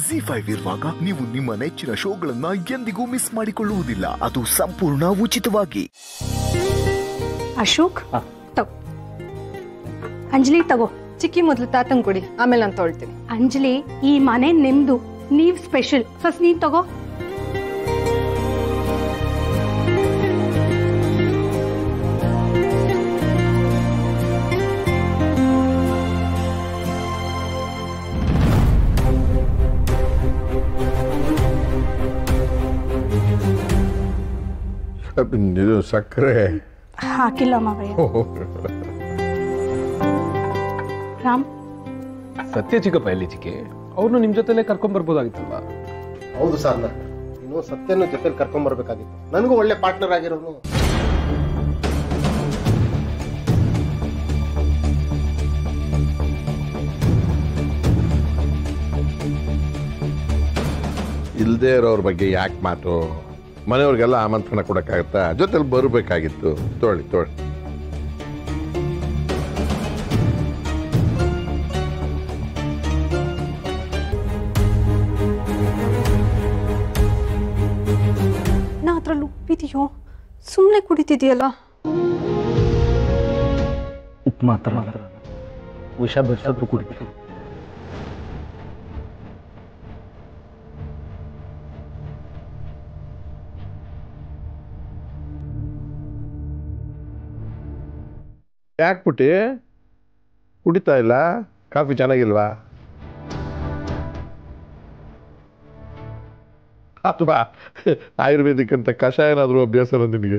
G five ಇರುವಾಗ ನೀವು ನಿಮ್ಮ ನೆಚ್ಚಿನ ಶೋಗಳನ್ನ ಎಂದಿಗೂ ಮಿಸ್ ಮಾಡಿಕೊಳ್ಳುವುದಿಲ್ಲ ಅದು ಸಂಪೂರ್ಣ ಉಚಿತವಾಗಿ ಅಶೋಕ್ ತಗೋ ಅಂಜಲಿ ತಗೋ ಚಿಕ್ಕಿ ಮೊದ್ಲು ತಾತಂಗ್ ಕೊಡಿ ಆಮೇಲೆ ನಾನು ತೊಳ್ತೀನಿ ಅಂಜಲಿ ಈ ಮನೆ ನಿಮ್ದು ನೀವ್ ಸ್ಪೆಷಲ್ ಫಸ್ಟ್ ನೀನ್ ತಗೋ ಇದು ಸಕ್ಕರೆ ಹಾಕಿಲ್ಲ ಮಾವಯ್ಯ ರಾಮ್ ಸತ್ಯ ಚಿಕ್ಕಪ್ಪ ಎಲ್ಲಿ ಚಿಕ್ಕಿ ಅವ್ರನ್ನು ನಿಮ್ ಜೊತೆಲೆ ಕರ್ಕೊಂಡ್ ಬರ್ಬೋದಾಗಿತ್ತಲ್ವಾ ಹೌದು ಸರ್ ಇನ್ನು ಸತ್ಯನ ಜೊತೆಲಿ ಕರ್ಕೊಂಡ್ ಬರ್ಬೇಕಾಗಿತ್ತು ನನಗೂ ಒಳ್ಳೆ ಪಾರ್ಟ್ನರ್ ಆಗಿರೋನು ಇಲ್ಲದೆ ಇರೋರ ಬಗ್ಗೆ ಯಾಕೆ ಮಾತು ಮನೆಯವ್ರಿಗೆಲ್ಲ ಆಮಂತ್ರಣ ಕೊಡಕ್ಕಾಗತ್ತಾ ಜೊತೆಲಿ ಬರಬೇಕಾಗಿತ್ತು ತೊಳಿ ತೊಳಿ ನಾ ಅದ್ರಲ್ಲಿ ಉಪ್ಪಿದೆಯೋ ಸುಮ್ಮನೆ ಕುಡಿತಿದೆಯಲ್ಲ ಉಪ್ಪು ಮಾತ್ರ ವಿಷ ಬೆರೆಸೋದ್ರು ಕುಡಿತೀವಿ ಯಾಕೆ ಪುಟ್ಟಿ ಕುಡಿತಾ ಇಲ್ಲ ಕಾಫಿ ಚೆನ್ನಾಗಿಲ್ವಾ ಅಥವಾ ಆಯುರ್ವೇದಿಕ್ ಅಂತ ಕಷಾಯ ಏನಾದರೂ ಅಭ್ಯಾಸ ನಿನಗೆ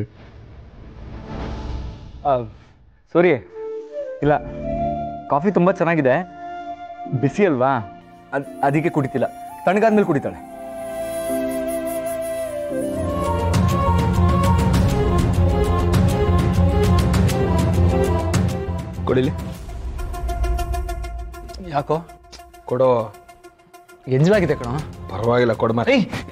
ಸೂರಿ ಇಲ್ಲ ಕಾಫಿ ತುಂಬ ಚೆನ್ನಾಗಿದೆ ಬಿಸಿ ಅಲ್ವಾ ಅದ್ ಅದಕ್ಕೆ ಕುಡಿತಿಲ್ಲ ತಣ್ಣಗಾದ್ಮೇಲೆ ಕುಡಿತಾಳೆ ಕೊಡಿಲಿ ಯಾಕೋ ಕೊಡೋ ಎಂಜಲಾಗಿದೆ ಕಣ ಪರವಾಗಿಲ್ಲ ಕೊಡ ಮಾರಿ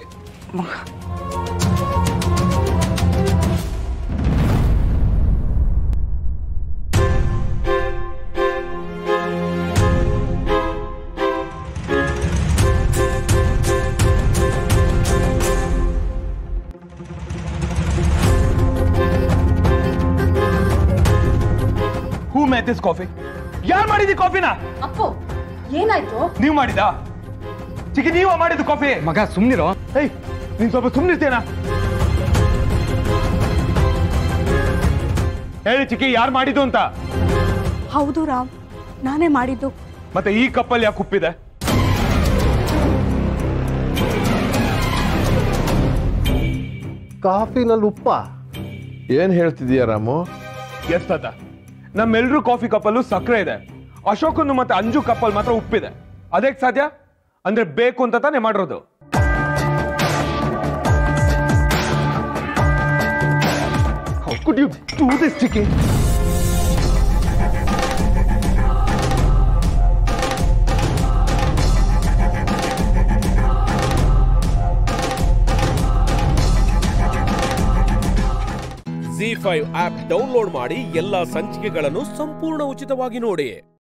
ಹೂ ಮೇಡ್ ದಿಸ್ ಕಾಫಿ ಯಾರು ಮಾಡಿದಿ ಕಾಫಿನ ಅಪ್ಪು ಏನಾಯ್ತು ನೀವು ಮಾಡಿದ ಚಿಕ್ಕಿ ನೀವು ಮಾಡಿದ್ದು ಕಾಫಿ ಮಗ ಸುಮ್ನಿರೋ ಏಯ್ ನೀನ್ ಸ್ವಲ್ಪ ಸುಮ್ಮನಿರ್ತೇನಾ ಹೇಳಿ ಚಿಕ್ಕಿ ಯಾರು ಮಾಡಿದ್ದು ಅಂತ ಹೌದು ರಾಮ್ ನಾನೇ ಮಾಡಿದ್ದು ಮತ್ತೆ ಈ ಕಪ್ಪಲ್ಲಿ ಯಾಕೆ ಉಪ್ಪಿದೆ ಕಾಫಿನಲ್ಲಿ ಉಪ್ಪ ಏನು ಹೇಳ್ತಿದೀಯ ರಾಮು ಎಸ್ ತಾತ ನಮ್ಮೆಲ್ರೂ ಕಾಫಿ ಕಪ್ಪಲ್ಲೂ ಸಕ್ಕರೆ ಇದೆ ಅಶೋಕನ್ನು ಮತ್ತೆ ಅಂಜು ಕಪ್ಪಲ್ ಮಾತ್ರ ಉಪ್ಪಿದೆ ಅದಕ್ಕೆ ಸಾಧ್ಯ ಅಂದ್ರೆ ಬೇಕು ಅಂತ ತಾನೇ ಮಾಡಿರೋದು How could you do this, ಚಿಕ್ಕಿ ಜಿ ಫೈವ್ ಆಪ್ ಡೌನ್ಲೋಡ್ ಮಾಡಿ ಎಲ್ಲಾ ಸಂಚಿಕೆಗಳನ್ನು ಸಂಪೂರ್ಣ ಉಚಿತವಾಗಿ ನೋಡಿ